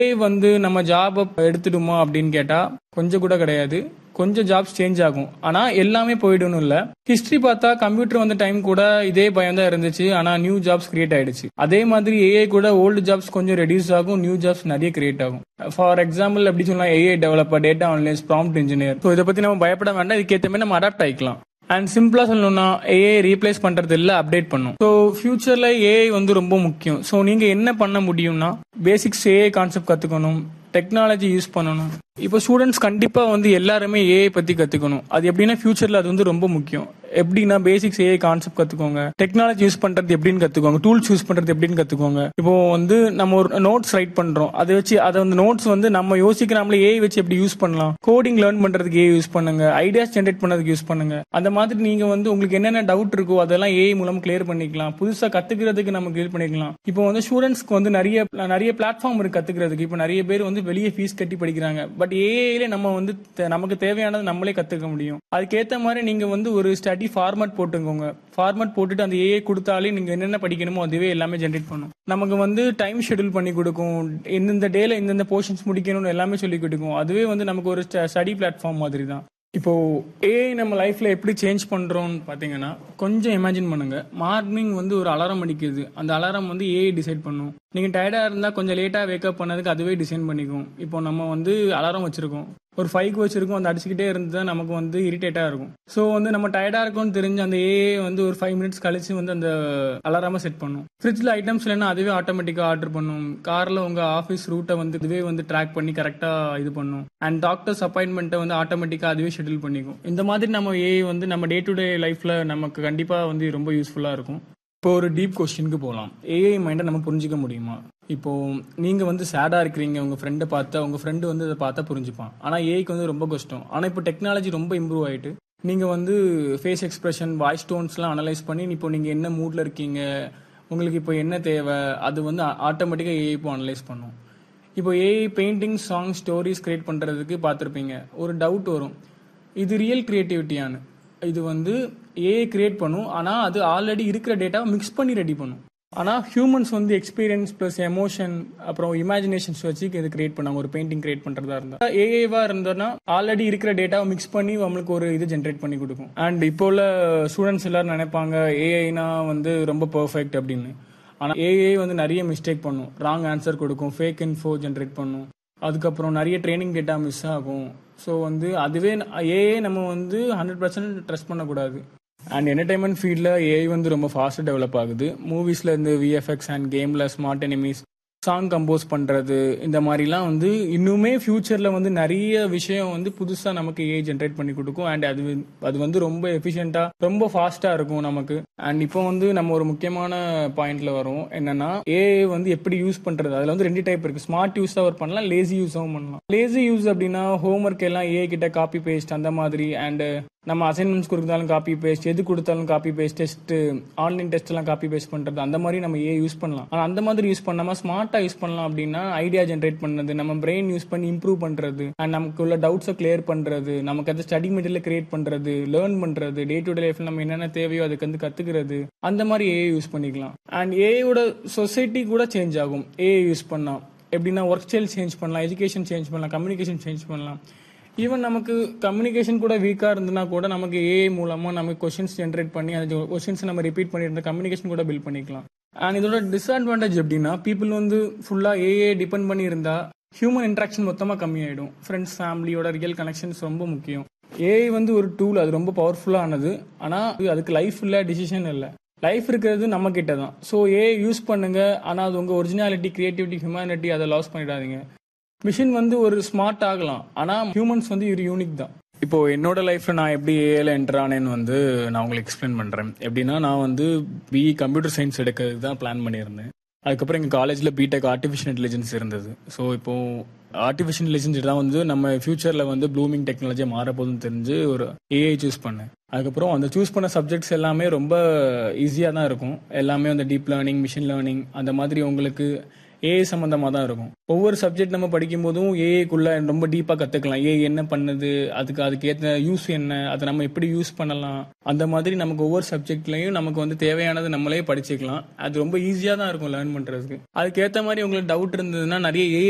AI வந்து நம்ம ஜாபை எடுத்துடுமா அப்படின்னு கேட்டா கொஞ்சம் கூட கிடையாது கொஞ்சம் ஜாப்ஸ் சேஞ்ச் ஆகும் ஆனா எல்லாமே போயிடணும் இல்ல ஹிஸ்டரி பார்த்தா கம்ப்யூட்டர் வந்த டைம் கூட இதே பயம் தான் இருந்துச்சு ஆனா நியூ ஜாப்ஸ் கிரியேட் ஆயிடுச்சு அதே மாதிரி ஏஐ கூட ஓல்டு ஜாப்ஸ் கொஞ்சம் ரெடியூஸ் ஆகும் நியூ ஜாப்ஸ் நிறைய கிரியேட் ஆகும் ஃபார் எக்ஸாம்பிள் எப்படி சொல்லலாம் AI developer data analyst prompt engineer so இதை பத்தி நம்ம பயப்பட வேண்டாம் இதுக்கேற்ற மாதிரி நம்ம அடாப்ட் ஆயிக்கலாம் அண்ட் சிம்பிளா சொல்லணும்னா ஏஐ ரீப்ளேஸ் பண்றது இல்ல அப்டேட் பண்ணும் ஸோ ஃபியூச்சர்ல ஏஐ வந்து ரொம்ப முக்கியம் ஸோ நீங்க என்ன பண்ண முடியும்னா பேசிக்ஸ் ஏஐ கான்செப்ட் கத்துக்கணும் டெக்னாலஜி யூஸ் பண்ணணும் இப்போ ஸ்டூடெண்ட்ஸ் கண்டிப்பா வந்து எல்லாருமே ஏஐ பத்தி கத்துக்கணும் அது எப்படின்னா ஃபியூச்சர்ல அது வந்து ரொம்ப முக்கியம் எப்படின்னா பேசிக்ஸ் ஏஐ கான்செப்ட் கத்துக்கோங்க டெக்னாலஜி யூஸ் பண்றது எப்படின்னு கத்துக்கோங்க டூல்ஸ் யூஸ் பண்றது எப்படின்னு கத்துக்கோங்க இப்போ வந்து நம்ம ஒரு நோட்ஸ் ரைட் பண்றோம் அதை வச்சு அதை வந்து நோட்ஸ் வந்து நம்ம யோசிக்கிறாமலே ஏஐ வச்சு எப்படி யூஸ் பண்ணலாம் கோடிங் லேர்ன் பண்றதுக்கு ஏஐ யூஸ் பண்ணுங்க ஐடியாஸ் ஜென்ரேட் பண்ணதுக்கு யூஸ் பண்ணுங்க அந்த மாதிரி நீங்க வந்து உங்களுக்கு என்னென்ன டவுட் இருக்கோ அதெல்லாம் ஏஐ மூலம் கிளியர் பண்ணிக்கலாம் புதுசா கத்துக்கிறதுக்கு நம்ம கிளியர் பண்ணிக்கலாம் இப்போ வந்து ஸ்டூடெண்ட்ஸ்க்கு வந்து நிறைய நிறைய பிளாட்ஃபார்ம் இருக்கு கத்துக்கிறதுக்கு இப்போ நிறைய பேர் வந்து வெளியே ஃபீஸ் கட்டி படிக்கிறாங்க பட் ஏஐல நம்ம வந்து தே- நமக்கு தேவையானது நம்மளே கத்துக்க முடியும் அதுக்கேத்த மாதிரி நீங்க வந்து ஒரு ஸ்டடி ஃபார்மட் போட்டுக்கோங்க ஃபார்மட் போட்டுட்டு அந்த ஏஐ கொடுத்தாலே நீங்க என்னென்ன படிக்கணுமோ அதுவே எல்லாமே ஜென்ரேட் பண்ணும் நமக்கு வந்து டைம் ஷெட்யூல் பண்ணி கொடுக்கும் இந்தந்த டேல இந்தந்த போர்ஷன்ஸ் முடிக்கணும்னு எல்லாமே சொல்லி கொடுக்கும் அதுவே வந்து நமக்கு ஒரு ஸ்டடி பிளாட்ஃபார்ம் மாதிரி தான் இப்போ ஏஐ நம்ம லைஃப்ல எப்படி சேஞ்ச் பண்றோம்னு பாத்தீங்கன்னா கொஞ்சம் இமேஜின் பண்ணுங்க மார்னிங் வந்து ஒரு அலாரம் அடிக்குது அந்த அலாரம் வந்து ஏஐ டிசைட் பண்ணும் நீங்க டயர்டா இருந்தா கொஞ்சம் லேட்டா வேக்கப் பண்ணதுக்கு அதுவே டிசைன் பண்ணிக்கும் இப்போ நம்ம வந்து அலாரம் வச்சிருக்கோம் ஒரு ஃபைவ் வச்சிருக்கோம் அந்த அடிச்சுக்கிட்டே இருந்தா நமக்கு வந்து இரிட்டேட்டா இருக்கும் ஸோ வந்து நம்ம டயர்டா இருக்கோம்னு தெரிஞ்சு அந்த ஏஐ வந்து ஒரு ஃபைவ் மினிட்ஸ் கழிச்சு வந்து அந்த அலாராம செட் பண்ணும் ஃப்ரிட்ஜ்ல ஐட்டம்ஸ் இல்லைன்னா அதுவே ஆட்டோமேட்டிக்கா ஆர்டர் பண்ணும் கார்ல உங்க ஆஃபீஸ் ரூட்டை வந்து இதுவே வந்து ட்ராக் பண்ணி கரெக்டா இது பண்ணும் அண்ட் டாக்டர்ஸ் அப்பாயின்மெண்ட்டை வந்து ஆட்டோமேட்டிக்கா அதுவே ஷெட்யூல் பண்ணிக்கும் இந்த மாதிரி நம்ம ஏஐ வந்து நம்ம டே டு டே லைஃப்ல நமக்கு கண்டிப்பா வந்து ரொம்ப யூஸ்ஃபுல்லா இருக்கும் இப்போ ஒரு டீப் கொஸ்டினுக்கு போகலாம் ஏஐ மைண்டை நம்ம புரிஞ்சிக்க முடியுமா இப்போ நீங்க வந்து சேடா இருக்கிறீங்க உங்க ஃப்ரெண்டை பார்த்தா உங்க ஃப்ரெண்டு வந்து அதை பார்த்தா புரிஞ்சுப்பான் ஆனா ஏஐக்கு வந்து ரொம்ப கஷ்டம் ஆனா இப்போ டெக்னாலஜி ரொம்ப இம்ப்ரூவ் ஆயிட்டு நீங்க வந்து ஃபேஸ் எக்ஸ்பிரஷன் வாய்ஸ் டோன்ஸ்லாம் அனலைஸ் பண்ணி இப்போ நீங்க என்ன மூட்ல இருக்கீங்க உங்களுக்கு இப்போ என்ன தேவை அது வந்து ஆட்டோமேட்டிக்கா ஏஐ இப்போ அனலைஸ் பண்ணும் இப்போ AI painting song stories create பண்றதுக்கு பார்த்துருப்பீங்க ஒரு டவுட் வரும் இது ரியல் கிரியேட்டிவிட்டியானு இது வந்து ஏஐ கிரியேட் பண்ணும் ஆனா அது ஆல்ரெடி இருக்கிற டேட்டாவை மிக்ஸ் பண்ணி ரெடி பண்ணும் ஆனா ஹியூமன்ஸ் வந்து எக்ஸ்பீரியன்ஸ் பிளஸ் எமோஷன் அப்புறம் இமேஜினேஷன்ஸ் வச்சு இது கிரியேட் பண்ணாங்க ஒரு பெயிண்டிங் கிரியேட் பண்றதா இருந்தா ஏஐவா இருந்தோம்னா ஆல்ரெடி இருக்கிற டேட்டாவை மிக்ஸ் பண்ணி நம்மளுக்கு ஒரு இது ஜென்ரேட் பண்ணி கொடுக்கும் அண்ட் இப்போ உள்ள ஸ்டூடெண்ட்ஸ் எல்லாரும் நினைப்பாங்க ஏஐனா வந்து ரொம்ப பெர்ஃபெக்ட் அப்படின்னு ஆனா ஏஐ வந்து நிறைய மிஸ்டேக் பண்ணும் ராங் ஆன்சர் கொடுக்கும் ஃபேக் இன்ஃபோ ஜென்ரேட் பண்ணும் அதுக்கப்புறம் நிறைய ட்ரைனிங் டேட்டா மிஸ் ஆகும் ஸோ வந்து அதுவே ஏஐ நம்ம வந்து ஹண்ட்ரட் பர்சன்ட் ட்ரஸ்ட் பண்ணக்கூடாது அண்ட் என்டர்டைன்மெண்ட் ஃபீல்டில் ஏஐ வந்து ரொம்ப ஃபாஸ்ட்டாக டெவலப் ஆகுது மூவிஸ்ல இருந்து விஎஃப்எக்ஸ் அண்ட் கேம்ல ஸ்மார்ட் எனிமீஸ் சாங் கம்போஸ் பண்றது இந்த மாதிரிலாம் வந்து இன்னுமே ஃபியூச்சர்ல வந்து நிறைய விஷயம் வந்து புதுசா நமக்கு ஏஐ ஜென்ரேட் பண்ணி கொடுக்கும் அண்ட் அது வந்து- அது வந்து ரொம்ப எஃபிஷியண்டா ரொம்ப ஃபாஸ்டா இருக்கும் நமக்கு அண்ட் இப்போ வந்து நம்ம ஒரு முக்கியமான பாயிண்ட்ல வரும் என்னன்னா ஏஐ வந்து எப்படி யூஸ் பண்றது அதுல வந்து ரெண்டு டைப் இருக்கு ஸ்மார்ட் யூஸ் அவர் பண்ணலாம் லேசி யூஸாகவும் பண்ணலாம் லேசி யூஸ் அப்படின்னா ஹோம்ஒர்க் எல்லாம் ஏஐ கிட்ட காப்பி பேஸ்ட் அந்த மாதிரி அண்ட் நம்ம அசைன்மெண்ட்ஸ் கொடுத்தாலும் காப்பி பேஸ்ட் எது கொடுத்தாலும் copy paste test online test எல்லாம் காப்பி பேஸ்ட் பண்றது அந்த மாதிரி நம்ம ஏ யூஸ் பண்ணலாம் ஆனா அந்த மாதிரி யூஸ் பண்ணாம ஸ்மார்ட்டா யூஸ் பண்ணலாம் அப்படின்னா ஐடியா ஜென்ரேட் பண்ணது நம்ம பிரெயின் யூஸ் பண்ணி இம்ப்ரூவ் பண்றது அண்ட் நமக்கு உள்ள டவுட்ஸை கிளியர் பண்றது நமக்கு அது ஸ்டடி மெட்டீரியல் கிரியேட் பண்றது லேர்ன் பண்றது டே டு டே லைஃப்ல நம்ம என்னென்ன தேவையோ அதுக்கு வந்து கத்துக்கிறது அந்த மாதிரி ஏஐ யூஸ் பண்ணிக்கலாம் அண்ட் ஏஐயோட சொசைட்டி கூட சேஞ்ச் ஆகும் ஏஐ யூஸ் பண்ணா எப்படின்னா ஒர்க் ஸ்டைல் சேஞ்ச் பண்ணலாம் எஜுகேஷன் சேஞ்ச் பண்ணலாம் கம்யூனிகேஷன் சேஞ்ச் பண்ணலாம் ஈவன் நமக்கு கம்யூனிகேஷன் கூட வீக்கா இருந்ததுன்னா கூட நமக்கு ஏஐ மூலமா நமக்கு கொஸ்டின்ஸ் ஜென்ரேட் பண்ணி அந்த கொஸ்டின்ஸ் நம்ம ரிப்பீட் பண்ணிட்டு கம்யூனிகேஷன் கூட பில்ட் பண்ணிக்கலாம் அண்ட் இதோட டிஸ்அட்வான்டேஜ் எப்படின்னா பீப்புள் வந்து ஃபுல்லா ஏஐ டிபெண்ட் பண்ணி இருந்தா ஹியூமன் இன்ட்ராக்ஷன் மொத்தமா கம்மியாயிடும் ஃப்ரெண்ட்ஸ் ஃபேமிலியோட ரியல் கனெக்ஷன்ஸ் ரொம்ப முக்கியம் ஏஐ வந்து ஒரு டூல் அது ரொம்ப பவர்ஃபுல்லானது ஆனா அதுக்கு லைஃப் இல்ல டிசிஷன் இல்ல லைஃப் இருக்கிறது நம்ம கிட்ட தான் ஸோ ஏ யூஸ் பண்ணுங்க ஆனா அது உங்க ஒரிஜினாலிட்டி கிரியேட்டிவிட்டி ஹியூமனிட்டி அதை லாஸ் பண்ணிடாதீங்க மிஷின் வந்து ஒரு ஸ்மார்ட் ஆகலாம் ஆனா ஹியூமன்ஸ் வந்து ஒரு யூனிக் தான் இப்போ என்னோட லைஃப்ல நான் எப்படி ஏஐல என்டர் ஆனேன்னு வந்து நான் உங்களுக்கு எக்ஸ்பிளைன் பண்றேன் எப்படின்னா நான் வந்து பிஇ கம்ப்யூட்டர் சயின்ஸ் எடுக்கிறதுக்கு தான் பிளான் பண்ணியிருந்தேன் அதுக்கப்புறம் எங்கள் காலேஜில் பிடெக் ஆர்டிஃபிஷியல் இன்டெலிஜென்ஸ் இருந்தது ஸோ இப்போ ஆர்டிஃபிஷியல் இன்டெலிஜென்ஸ் தான் வந்து நம்ம ஃபியூச்சரில் வந்து ப்ளூமிங் டெக்னாலஜியை மாறப்போகுதுன்னு தெரிஞ்சு ஒரு ஏஐ சூஸ் பண்ணேன் அதுக்கப்புறம் அந்த சூஸ் பண்ண சப்ஜெக்ட்ஸ் எல்லாமே ரொம்ப ஈஸியாக தான் இருக்கும் எல்லாமே அந்த டீப் லேர்னிங் மிஷின் லேர்னிங் அந்த மாதிரி உங்களுக்கு ஏஐ சம்மந்தமாக தான் இருக்கும் ஒவ்வொரு சப்ஜெக்ட் நம்ம படிக்கும் போதும் ஏஐக்குள்ள ரொம்ப டீப்பாக கற்றுக்கலாம் ஏஐ என்ன பண்ணுது அதுக்கு அதுக்கு ஏற்ற யூஸ் என்ன அதை நம்ம எப்படி யூஸ் பண்ணலாம் அந்த மாதிரி நமக்கு ஒவ்வொரு சப்ஜெக்ட்லையும் நமக்கு வந்து தேவையானது நம்மளே படிச்சுக்கலாம் அது ரொம்ப ஈஸியாக தான் இருக்கும் லேர்ன் பண்ணுறதுக்கு அதுக்கேற்ற மாதிரி உங்களுக்கு டவுட் இருந்ததுன்னா நிறைய ஏஐ